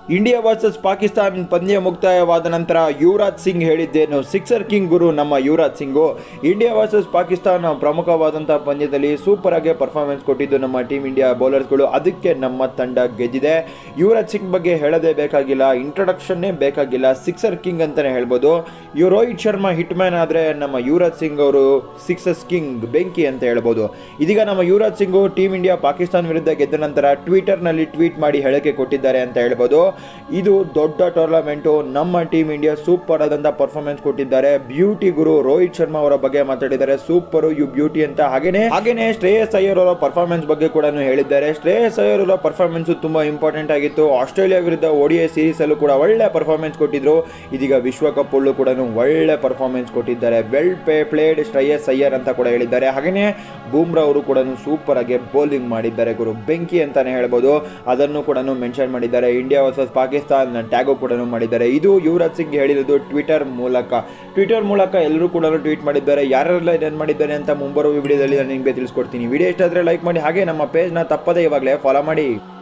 India versus Pakistan ಪಂದ್ಯ ಮುಕ್ತಾಯವಾದ ನಂತರ ಯುವರಾಜ್ ಸಿಂಗ್ ಹೇಳಿದ್ದೇನು ಸಿಕ್ಸರ್ ಕಿಂಗ್ ಗುರು ನಮ್ಮ ಯುವರಾಜ್ ಸಿಂಗು ಇಂಡಿಯಾ ವರ್ಸಸ್ ಪಾಕಿಸ್ತಾನ ಪ್ರಮುಖವಾದಂಥ ಪಂದ್ಯದಲ್ಲಿ ಸೂಪರ್ ಆಗಿ ಪರ್ಫಾರ್ಮೆನ್ಸ್ ಕೊಟ್ಟಿದ್ದು ನಮ್ಮ ಟೀಮ್ ಇಂಡಿಯಾ ಬೌಲರ್ಸ್ಗಳು ಅದಕ್ಕೆ ನಮ್ಮ ತಂಡ ಗೆದ್ದಿದೆ ಯುವರಾಜ್ ಸಿಂಗ್ ಬಗ್ಗೆ ಹೇಳೋದೇ ಬೇಕಾಗಿಲ್ಲ ಇಂಟ್ರೊಡಕ್ಷನ್ನೇ ಬೇಕಾಗಿಲ್ಲ ಸಿಕ್ಸರ್ ಕಿಂಗ್ ಅಂತಲೇ ಹೇಳ್ಬೋದು ಇವ್ ರೋಹಿತ್ ಶರ್ಮಾ ಹಿಟ್ ಮ್ಯಾನ್ ಆದರೆ ನಮ್ಮ ಯುವರಾಜ್ ಸಿಂಗ್ ಅವರು ಸಿಕ್ಸಸ್ ಕಿಂಗ್ ಬೆಂಕಿ ಅಂತ ಹೇಳ್ಬೋದು ಇದೀಗ ನಮ್ಮ ಯುವರಾಜ್ ಸಿಂಗು ಟೀಮ್ ಇಂಡಿಯಾ ಪಾಕಿಸ್ತಾನ ವಿರುದ್ಧ ಗೆದ್ದ ನಂತರ ಟ್ವಿಟರ್ನಲ್ಲಿ ಟ್ವೀಟ್ ಮಾಡಿ ಹೇಳಿಕೆ ಕೊಟ್ಟಿದ್ದಾರೆ ಅಂತ ಹೇಳ್ಬೋದು ಇದು ದೊಡ್ಡ ಟೂರ್ನಮೆಂಟು ನಮ್ಮ ಟೀಮ್ ಇಂಡಿಯಾ ಸೂಪರ್ ಆದಂಥ ಪರ್ಫಾರ್ಮೆನ್ಸ್ ಕೊಟ್ಟಿದ್ದಾರೆ ಬ್ಯೂಟಿ ಗುರು ರೋಹಿತ್ ಶರ್ಮಾ ಅವರ ಬಗ್ಗೆ ಮಾತಾಡಿದ್ದಾರೆ ಸೂಪರ್ ಯು ಬ್ಯೂಟಿ ಅಂತ ಹಾಗೇನೆ ಹಾಗೇನೆ ಶ್ರೇಯಸ್ ಅಯ್ಯರ್ ಅವರ ಪರ್ಫಾರ್ಮೆನ್ಸ್ ಬಗ್ಗೆ ಕೂಡ ಹೇಳಿದ್ದಾರೆ ಶ್ರೇಯಸ್ ಅಯ್ಯರ್ ಅವರ ಪರ್ಫಾರ್ಮೆನ್ಸ್ ತುಂಬಾ ಇಂಪಾರ್ಟೆಂಟ್ ಆಗಿತ್ತು ಆಸ್ಟ್ರೇಲಿಯಾ ವಿರುದ್ಧ ಓಡಿಐ ಸೀರೀಸ್ ಅಲ್ಲೂ ಕೂಡ ಒಳ್ಳೆ ಪರ್ಫಾರ್ಮೆನ್ಸ್ ಕೊಟ್ಟಿದ್ರು ಇದೀಗ ವಿಶ್ವಕಪ್ ಅಲ್ಲೂ ಕೂಡ ಒಳ್ಳೆ ಪರ್ಫಾರ್ಮೆನ್ಸ್ ಕೊಟ್ಟಿದ್ದಾರೆ ವೆಲ್ ಪೇ ಪ್ಲೇಡ್ ಶ್ರೇಯಸ್ ಅಯ್ಯರ್ ಅಂತ ಕೂಡ ಹೇಳಿದ್ದಾರೆ ಹಾಗೇನೆ ಬೂಮ್ರಾ ಅವರು ಕೂಡ ಸೂಪರ್ ಆಗಿ ಬೌಲಿಂಗ್ ಮಾಡಿದ್ದಾರೆ ಗುರು ಬೆಂಕಿ ಅಂತಾನೆ ಹೇಳ್ಬೋದು ಅದನ್ನು ಕೂಡ ಮೆನ್ಷನ್ ಮಾಡಿದ್ದಾರೆ ಇಂಡಿಯಾ ವರ್ಸಸ್ ಪಾಕಿಸ್ತಾನ್ ಟ್ಯಾಗು ಕೂಡ ಮಾಡಿದ್ದಾರೆ ಇದು ಯುವರಾಜ್ ಸಿಂಗ್ ಹೇಳಿರೋದು ಟ್ವಿಟರ್ ಮೂಲಕ ಟ್ವಿಟರ್ ಮೂಲಕ ಎಲ್ಲರೂ ಕೂಡ ಟ್ವೀಟ್ ಮಾಡಿದ್ದಾರೆ ಯಾರೆಲ್ಲ ಏನೇನು ಮಾಡಿದ್ದಾರೆ ಅಂತ ಮುಂಬರುವ ವಿಡಿಯೋದಲ್ಲಿ ನಾನು ನಿಮಗೆ ತಿಳಿಸ್ಕೊಡ್ತೀನಿ ವಿಡಿಯೋ ಇಷ್ಟ ಆದರೆ ಲೈಕ್ ಮಾಡಿ ಹಾಗೆ ನಮ್ಮ ಪೇಜ್ನ ತಪ್ಪದೇ ಇವಾಗಲೇ ಫಾಲೋ ಮಾಡಿ